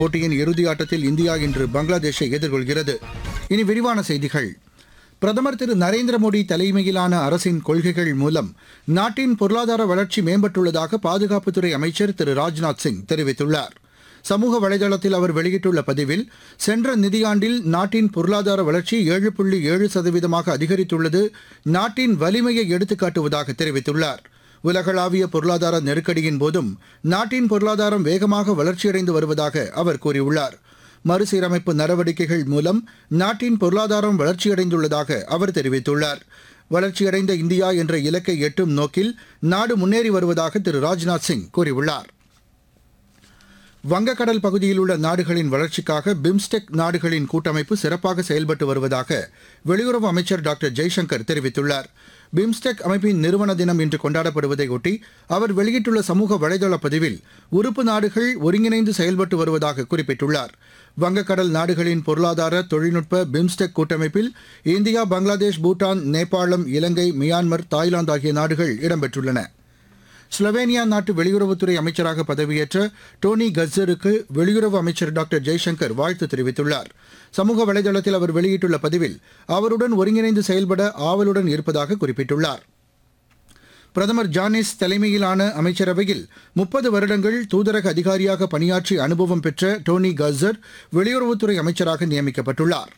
போட்டியின் இறுதி ஆட்டத்தில் இந்தியா இன்று பங்களாதேஷை எதிர்கொள்கிறது இனி விரிவான செய்திகள் பிரதமர் திரு நரேந்திர மோடி தலைமையிலான அரசின் கொள்கைகள் மூலம் நாட்டின் பொருளாதார வளர்ச்சி மேம்பட்டுள்ளதாக பாதுகாப்புத்துறை அமைச்சர் திரு ராஜ்நாத் சிங் தெரிவித்துள்ளார் சமூக வலைதளத்தில் அவர் வெளியிட்டுள்ள பதிவில் சென்ற நிதியாண்டில் நாட்டின் பொருளாதார வளர்ச்சி ஏழு புள்ளி ஏழு சதவீதமாக அதிகரித்துள்ளது நாட்டின் வலிமையை எடுத்துக்காட்டுவதாக தெரிவித்துள்ளார் உலகளாவிய பொருளாதார நெருக்கடியின் போதும் நாட்டின் பொருளாதாரம் வேகமாக வளர்ச்சியடைந்து வருவதாக அவர் கூறியுள்ளார் மறுசீரமைப்பு நடவடிக்கைகள் மூலம் நாட்டின் பொருளாதாரம் வளர்ச்சியடைந்துள்ளதாக அவர் தெரிவித்துள்ளார் வளர்ச்சியடைந்த இந்தியா என்ற இலக்கை எட்டும் நோக்கில் நாடு முன்னேறி வருவதாக திரு ராஜ்நாத் சிங் கூறியுள்ளார் வங்கக்கடல் பகுதியில் உள்ள நாடுகளின் வளர்ச்சிக்காக பிம்ஸ்டெக் நாடுகளின் கூட்டமைப்பு சிறப்பாக செயல்பட்டு வருவதாக வெளியுறவு அமைச்சர் டாக்டர் ஜெய்சங்கர் தெரிவித்துள்ளார் பிம்ஸ்டெக் அமைப்பின் நிறுவன தினம் இன்று கொண்டாடப்படுவதையொட்டி அவர் வெளியிட்டுள்ள சமூக வலைதள பதிவில் உறுப்பு நாடுகள் ஒருங்கிணைந்து செயல்பட்டு வருவதாக குறிப்பிட்டுள்ளார் வங்கக்கடல் நாடுகளின் பொருளாதார தொழில்நுட்ப பிம்ஸ்டெக் கூட்டமைப்பில் இந்தியா பங்களாதேஷ் பூட்டான் நேபாளம் இலங்கை மியான்மர் தாய்லாந்து ஆகிய நாடுகள் இடம்பெற்றுள்ளன ஸ்லோவேனியா நாட்டு வெளியுறவுத்துறை அமைச்சராக பதவியேற்ற டோனி கஸ்ஸருக்கு வெளியுறவு அமைச்சர் டாக்டர் ஜெய்சங்கர் வாழ்த்து தெரிவித்துள்ளார் சமூக வலைதளத்தில் அவர் வெளியிட்டுள்ள பதிவில் அவருடன் ஒருங்கிணைந்து செயல்பட ஆவலுடன் இருப்பதாக குறிப்பிட்டுள்ளார் பிரதமர் ஜானிஸ் தலைமையிலான அமைச்சரவையில் முப்பது வருடங்கள் தூதரக அதிகாரியாக பணியாற்றி அனுபவம் பெற்ற டோனி கஸ்ஸர் வெளியுறவுத்துறை அமைச்சராக நியமிக்கப்பட்டுள்ளார்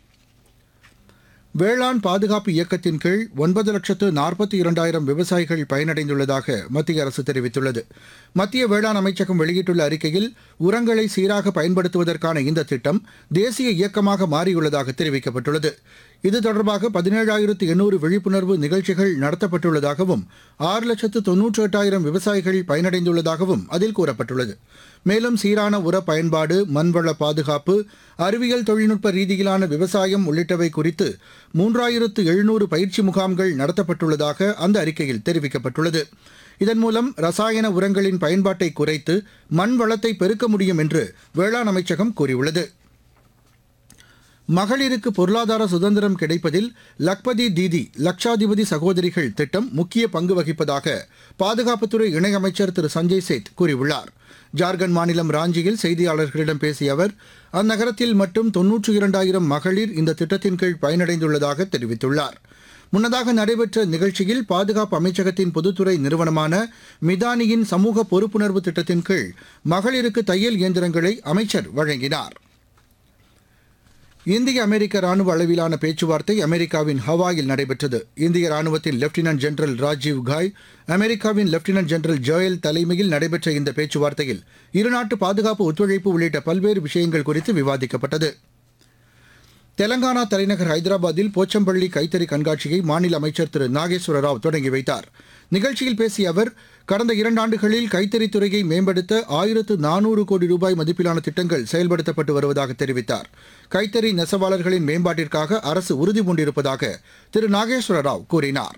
வேளாண் பாதுகாப்பு இயக்கத்தின் கீழ் ஒன்பது லட்சத்து நாற்பத்தி இரண்டாயிரம் விவசாயிகள் பயனடைந்துள்ளதாக மத்திய அரசு தெரிவித்துள்ளது மத்திய வேளாண் அமைச்சகம் வெளியிட்டுள்ள அறிக்கையில் உரங்களை சீராக பயன்படுத்துவதற்கான இந்த திட்டம் தேசிய இயக்கமாக மாறியுள்ளதாக தெரிவிக்கப்பட்டுள்ளது இது தொடர்பாக பதினேழாயிரத்து எண்ணூறு விழிப்புணர்வு நிகழ்ச்சிகள் நடத்தப்பட்டுள்ளதாகவும் ஆறு லட்சத்து தொன்னூற்றி எட்டாயிரம் விவசாயிகள் பயனடைந்துள்ளதாகவும் அதில் கூறப்பட்டுள்ளது மேலும் சீரான உர பயன்பாடு மண்வள பாதுகாப்பு அறிவியல் தொழில்நுட்ப ரீதியிலான விவசாயம் உள்ளிட்டவை குறித்து மூன்றாயிரத்து எழுநூறு பயிற்சி முகாம்கள் நடத்தப்பட்டுள்ளதாக அந்த அறிக்கையில் தெரிவிக்கப்பட்டுள்ளது இதன் மூலம் ரசாயன உரங்களின் பயன்பாட்டை குறைத்து மண் வளத்தை பெருக்க முடியும் என்று வேளாண் அமைச்சகம் கூறியுள்ளது மகளிருக்கு பொருளாதார சுதந்திரம் கிடைப்பதில் லக்பதி தீதி லட்சாதிபதி சகோதரிகள் திட்டம் முக்கிய பங்கு வகிப்பதாக பாதுகாப்புத்துறை இணையமைச்சர் திரு சஞ்சய் சேத் கூறியுள்ளார் ஜார்க்கண்ட் மாநிலம் ராஞ்சியில் செய்தியாளர்களிடம் பேசிய அவர் அந்நகரத்தில் மட்டும் தொன்னூற்றி இரண்டாயிரம் மகளிர் இந்த திட்டத்தின் கீழ் பயனடைந்துள்ளதாக தெரிவித்துள்ளார் முன்னதாக நடைபெற்ற நிகழ்ச்சியில் பாதுகாப்பு அமைச்சகத்தின் பொதுத்துறை நிறுவனமான மிதானியின் சமூக பொறுப்புணர்வு திட்டத்தின் கீழ் மகளிருக்கு தையல் இயந்திரங்களை அமைச்சர் வழங்கினார் இந்திய அமெரிக்க ராணுவ அளவிலான பேச்சுவார்த்தை அமெரிக்காவின் ஹவாயில் நடைபெற்றது இந்திய ராணுவத்தின் லெப்டினன்ட் ஜெனரல் ராஜீவ் காய் அமெரிக்காவின் லெப்டினன்ட் ஜெனரல் ஜோயல் தலைமையில் நடைபெற்ற இந்த பேச்சுவார்த்தையில் இருநாட்டு பாதுகாப்பு ஒத்துழைப்பு உள்ளிட்ட பல்வேறு விஷயங்கள் குறித்து விவாதிக்கப்பட்டது தெலங்கானா தலைநகர் ஹைதராபாத்தில் போச்சம்பள்ளி கைத்தறி கண்காட்சியை மாநில அமைச்சர் திரு நாகேஸ்வர ராவ் தொடங்கி வைத்தார் நிகழ்ச்சியில் பேசிய அவர் கடந்த இரண்டாண்டுகளில் கைத்தறித் துறையை மேம்படுத்த ஆயிரத்து நானூறு கோடி ரூபாய் மதிப்பிலான திட்டங்கள் செயல்படுத்தப்பட்டு வருவதாக தெரிவித்தார் கைத்தறி நெசவாளர்களின் மேம்பாட்டிற்காக அரசு உறுதிபூண்டிருப்பதாக திரு நாகேஸ்வர ராவ் கூறினார்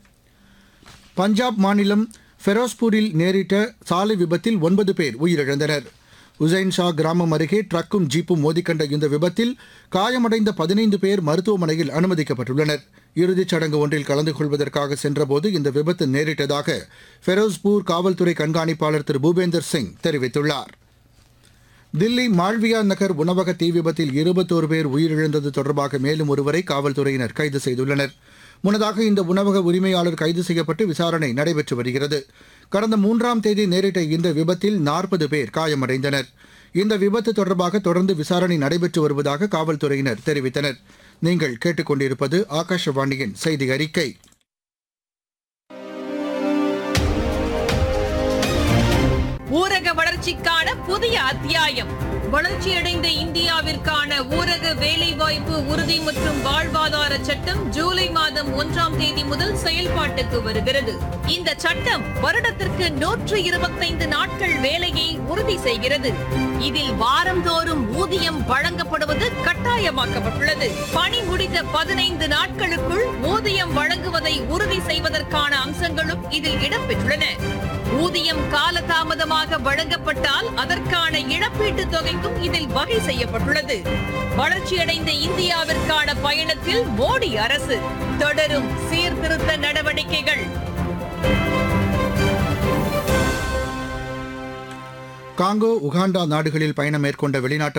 பஞ்சாப் மாநிலம் ஃபெரோஸ்பூரில் நேரிட்ட சாலை விபத்தில் ஒன்பது பேர் உயிரிழந்தனர் உசைன் ஷா கிராமம் அருகே ட்ரக்கும் ஜீப்பும் மோதிக்கண்ட இந்த விபத்தில் காயமடைந்த பதினைந்து பேர் மருத்துவமனையில் அனுமதிக்கப்பட்டுள்ளனர் இறுதிச் சடங்கு ஒன்றில் கலந்து கொள்வதற்காக சென்றபோது இந்த விபத்து நேரிட்டதாக ஃபெரோஸ்பூர் காவல்துறை கண்காணிப்பாளர் திரு பூபேந்தர் சிங் தெரிவித்துள்ளார் தில்லி மால்வியா நகர் உணவக தீ விபத்தில் இருபத்தோரு பேர் உயிரிழந்தது தொடர்பாக மேலும் ஒருவரை காவல்துறையினர் கைது செய்துள்ளனர் முன்னதாக இந்த உணவக உரிமையாளர் கைது செய்யப்பட்டு விசாரணை நடைபெற்று வருகிறது கடந்த மூன்றாம் தேதி நேரிட்ட இந்த விபத்தில் நாற்பது பேர் காயமடைந்தனர் இந்த விபத்து தொடர்பாக தொடர்ந்து விசாரணை நடைபெற்று வருவதாக காவல்துறையினர் தெரிவித்தனர் நீங்கள் கேட்டுக்கொண்டிருப்பது ஆகாஷவாணியின் செய்தி அறிக்கை ஊரக வளர்ச்சிக்கான புதிய அத்தியாயம் வளர்ச்சியடைந்த இந்தியாவிற்கான ஊரக வேலைவாய்ப்பு உறுதி மற்றும் வாழ்வாதார சட்டம் ஜூலை மாதம் ஒன்றாம் தேதி முதல் செயல்பாட்டுக்கு வருகிறது இந்த சட்டம் வருடத்திற்கு நூற்று இருபத்தைந்து நாட்கள் வேலையை உறுதி செய்கிறது இதில் வாரந்தோறும் ஊதியம் வழங்கப்படுவது கட்டாயமாக்கப்பட்டுள்ளது பணி முடிந்த பதினைந்து நாட்களுக்குள் ஊதியம் வழங்குவதை உறுதி செய்வதற்கான அம்சங்களும் இதில் இடம்பெற்றுள்ளன ஊதியம் காலதாமதமாக வழங்கப்பட்டால் அதற்கான இழப்பீட்டுத் தொகைக்கும் இதில் வகை செய்யப்பட்டுள்ளது வளர்ச்சியடைந்த இந்தியாவிற்கான பயணத்தில் மோடி அரசு தொடரும் சீர்திருத்த நடவடிக்கைகள் காங்கோ உகாண்டா நாடுகளில் பயணம் மேற்கொண்ட வெளிநாட்டு